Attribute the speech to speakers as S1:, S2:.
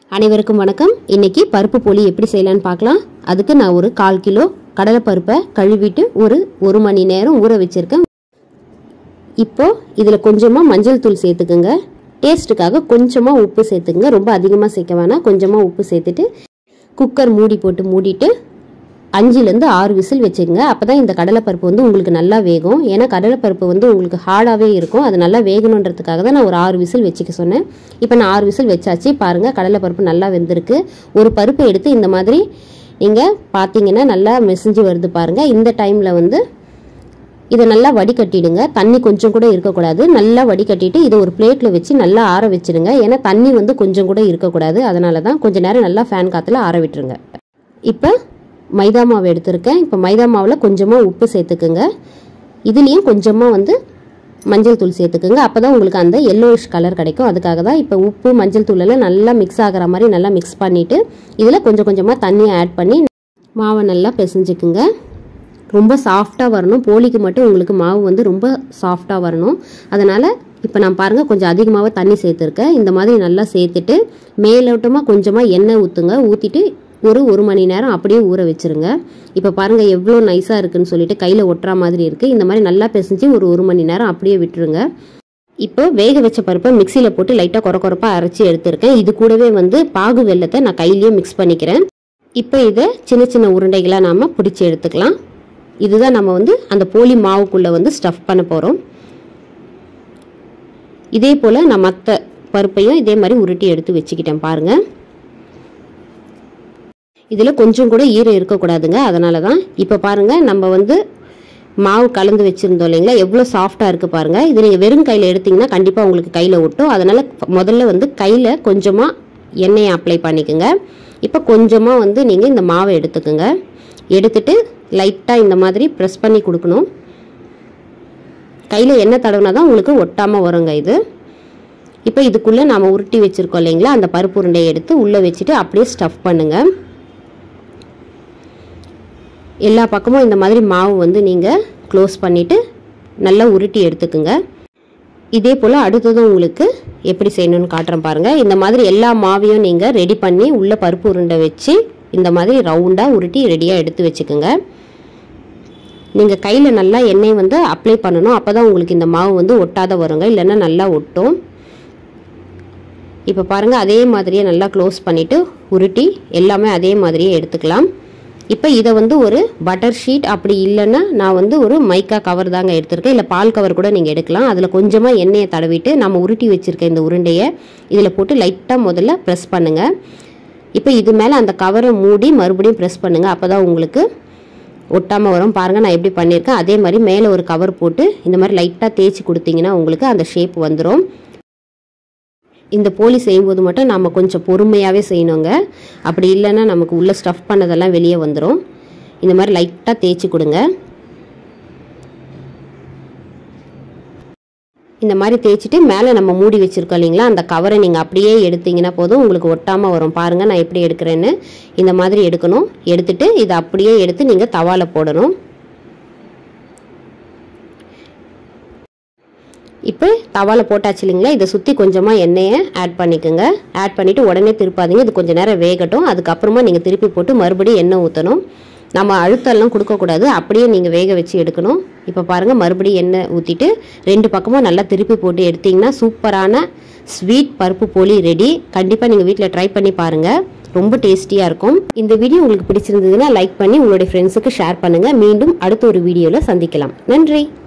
S1: அனைவருக்கும் வணக்கம் இன்னைக்கு பருப்பு போலி எப்படி செய்யலான்னு பார்க்கலாம் அதுக்கு நான் ஒரு கால் கிலோ கடலைப்பருப்பை கழுவிட்டு ஒரு ஒரு மணி நேரம் ஊற வச்சிருக்கேன் இப்போ இதில் கொஞ்சமாக மஞ்சள் தூள் சேர்த்துக்குங்க டேஸ்ட்டுக்காக கொஞ்சமாக உப்பு சேர்த்துக்குங்க ரொம்ப அதிகமாக சேர்க்க வேணாம் கொஞ்சமாக உப்பு சேர்த்துட்டு குக்கர் மூடி போட்டு மூடிட்டு அஞ்சுலேருந்து ஆறு விசில் வச்சுக்கோங்க அப்போ தான் இந்த கடலைப்பருப்பு வந்து உங்களுக்கு நல்லா வேகும் ஏன்னா கடலைப்பருப்பு வந்து உங்களுக்கு ஹார்டாகவே இருக்கும் அது நல்லா வேகணுன்றதுக்காக தான் நான் ஒரு ஆறு விசில் வச்சுக்க சொன்னேன் இப்போ நான் ஆறு விசில் வச்சாச்சு பாருங்கள் கடலைப்பருப்பு நல்லா வெந்திருக்கு ஒரு பருப்பை எடுத்து இந்த மாதிரி நீங்கள் பார்த்தீங்கன்னா நல்லா மெசிஞ்சு வருது பாருங்கள் இந்த டைமில் வந்து இதை நல்லா வடிகட்டிடுங்க தண்ணி கொஞ்சம் கூட இருக்கக்கூடாது நல்லா வடிகட்டிட்டு இதை ஒரு பிளேட்டில் வச்சு நல்லா ஆற வச்சிடுங்க ஏன்னா தண்ணி வந்து கொஞ்சம் கூட இருக்கக்கூடாது அதனால தான் கொஞ்சம் நேரம் நல்லா ஃபேன் காற்றுல ஆற விட்டுருங்க இப்போ மைதா மாவு எடுத்திருக்கேன் இப்போ மைதா மாவில் கொஞ்சமாக உப்பு சேர்த்துக்குங்க இதுலேயும் கொஞ்சமாக வந்து மஞ்சள் தூள் சேர்த்துக்குங்க அப்போ தான் உங்களுக்கு அந்த எல்லோயிஷ் கலர் கிடைக்கும் அதுக்காக தான் இப்போ உப்பு மஞ்சள் தூள் எல்லாம் நல்லா மிக்ஸ் ஆகிற மாதிரி நல்லா மிக்ஸ் பண்ணிவிட்டு இதில் கொஞ்சம் கொஞ்சமாக தண்ணியை ஆட் பண்ணி மாவை நல்லா பிசைஞ்சுக்குங்க ரொம்ப சாஃப்டாக வரணும் போலிக்கு மட்டும் உங்களுக்கு மாவு வந்து ரொம்ப சாஃப்டாக வரணும் அதனால் இப்போ நான் பாருங்கள் கொஞ்சம் அதிகமாகவே தண்ணி சேர்த்துருக்கேன் இந்த மாதிரி நல்லா சேர்த்துட்டு மேலோட்டமாக கொஞ்சமாக எண்ணெய் ஊற்றுங்க ஊற்றிட்டு ஒரு ஒரு மணி நேரம் அப்படியே ஊற வச்சுருங்க இப்போ பாருங்கள் எவ்வளோ நைஸாக இருக்குன்னு சொல்லிட்டு கையில் ஒட்டுற மாதிரி இருக்குது இந்த மாதிரி நல்லா பிசைஞ்சு ஒரு ஒரு மணி நேரம் அப்படியே விட்டுருங்க இப்போ வேக வச்ச பருப்பை மிக்சியில் போட்டு லைட்டாக குறை குறைப்பாக அரைச்சி எடுத்திருக்கேன் இது கூடவே வந்து பாகு வெள்ளத்தை நான் கையிலேயே மிக்ஸ் பண்ணிக்கிறேன் இப்போ இதை சின்ன சின்ன உருண்டைகளாக நாம் பிடிச்சி எடுத்துக்கலாம் இதுதான் நம்ம வந்து அந்த போலி மாவுக்குள்ளே வந்து ஸ்டஃப் பண்ண போகிறோம் இதே போல் நான் மற்ற பருப்பையும் இதே மாதிரி உருட்டி எடுத்து வச்சுக்கிட்டேன் பாருங்கள் இதில் கொஞ்சம் கூட ஈரம் இருக்கக்கூடாதுங்க அதனால தான் இப்போ பாருங்கள் நம்ம வந்து மாவு கலந்து வச்சுருந்தோம் இல்லைங்களா எவ்வளோ சாஃப்டாக இருக்குது பாருங்கள் இது நீங்கள் வெறும் கையில் எடுத்திங்கன்னா கண்டிப்பாக உங்களுக்கு கையில் ஒட்டும் அதனால் முதல்ல வந்து கையில் கொஞ்சமாக எண்ணெயை அப்ளை பண்ணிக்கோங்க இப்போ கொஞ்சமாக வந்து நீங்கள் இந்த மாவை எடுத்துக்கோங்க எடுத்துட்டு லைட்டாக இந்த மாதிரி ப்ரெஸ் பண்ணி கொடுக்கணும் கையில் எண்ணெய் தடவுனா தான் உங்களுக்கு ஒட்டாமல் வருங்க இது இப்போ இதுக்குள்ளே நாம் உருட்டி வச்சுருக்கோம் இல்லைங்களா அந்த பருப்பு உருண்டையை எடுத்து உள்ளே வச்சுட்டு அப்படியே ஸ்டஃப் பண்ணுங்கள் எல்லா பக்கமும் இந்த மாதிரி மாவு வந்து நீங்கள் க்ளோஸ் பண்ணிவிட்டு நல்லா உருட்டி எடுத்துக்குங்க இதே போல் அடுத்ததும் உங்களுக்கு எப்படி செய்யணும்னு காட்டுறேன் பாருங்கள் இந்த மாதிரி எல்லா மாவையும் நீங்கள் ரெடி பண்ணி உள்ளே பருப்பு உருண்டை வச்சு இந்த மாதிரி ரவுண்டாக உருட்டி ரெடியாக எடுத்து வச்சுக்கோங்க நீங்கள் கையில் நல்லா எண்ணெய் வந்து அப்ளை பண்ணணும் அப்போ தான் உங்களுக்கு இந்த மாவு வந்து ஒட்டாத வருங்க இல்லைன்னா நல்லா ஒட்டும் இப்போ பாருங்கள் அதே மாதிரியே நல்லா க்ளோஸ் பண்ணிவிட்டு உருட்டி எல்லாமே அதே மாதிரியே எடுத்துக்கலாம் இப்போ இதை வந்து ஒரு பட்டர் ஷீட் அப்படி இல்லைன்னா நான் வந்து ஒரு மைக்கா கவர் தாங்க எடுத்திருக்கேன் இல்லை பால் கவர் கூட நீங்கள் எடுக்கலாம் அதில் கொஞ்சமாக எண்ணெயை தடவிட்டு நம்ம உருட்டி வச்சுருக்க இந்த உருண்டையை இதில் போட்டு லைட்டாக முதல்ல ப்ரெஸ் பண்ணுங்கள் இப்போ இது மேலே அந்த கவரை மூடி மறுபடியும் ப்ரெஸ் பண்ணுங்கள் அப்போ தான் உங்களுக்கு ஒட்டாமல் வரும் பாருங்கள் நான் எப்படி பண்ணியிருக்கேன் அதே மாதிரி மேலே ஒரு கவர் போட்டு இந்த மாதிரி லைட்டாக தேய்ச்சி கொடுத்தீங்கன்னா உங்களுக்கு அந்த ஷேப் வந்துடும் இந்த போலி செய்யும்போது மட்டும் நம்ம கொஞ்சம் பொறுமையாகவே செய்யணுங்க அப்படி இல்லைன்னா நமக்கு உள்ளே ஸ்டஃப் பண்ணதெல்லாம் வெளியே வந்துடும் இந்த மாதிரி லைட்டாக தேய்ச்சி கொடுங்க இந்த மாதிரி தேய்ச்சிட்டு மேலே நம்ம மூடி வச்சுருக்கோம் இல்லைங்களா அந்த கவரை நீங்கள் அப்படியே எடுத்தீங்கன்னா போதும் உங்களுக்கு ஒட்டாமல் வரும் பாருங்கள் நான் எப்படி எடுக்கிறேன்னு இந்த மாதிரி எடுக்கணும் எடுத்துட்டு இதை அப்படியே எடுத்து நீங்கள் தவாவில் போடணும் இப்போ தவாவில் போட்டாச்சு இல்லைங்களா இதை சுற்றி கொஞ்சமாக எண்ணெயை ஆட் பண்ணிக்கோங்க ஆட் பண்ணிவிட்டு உடனே திருப்பாதீங்க இது கொஞ்சம் நேரம் வேகட்டும் அதுக்கப்புறமா நீங்கள் திருப்பி போட்டு மறுபடியும் எண்ணெய் ஊற்றணும் நம்ம அழுத்தம்லாம் கொடுக்கக்கூடாது அப்படியே நீங்கள் வேக வச்சு எடுக்கணும் இப்போ பாருங்கள் மறுபடியும் எண்ணெய் ஊற்றிட்டு ரெண்டு பக்கமும் நல்லா திருப்பி போட்டு எடுத்திங்கன்னா சூப்பரான ஸ்வீட் பருப்பு போலி ரெடி கண்டிப்பாக நீங்கள் வீட்டில் ட்ரை பண்ணி பாருங்கள் ரொம்ப டேஸ்டியாக இருக்கும் இந்த வீடியோ உங்களுக்கு பிடிச்சிருந்ததுன்னா லைக் பண்ணி உங்களுடைய ஃப்ரெண்ட்ஸுக்கு ஷேர் பண்ணுங்கள் மீண்டும் அடுத்த ஒரு வீடியோவில் சந்திக்கலாம் நன்றி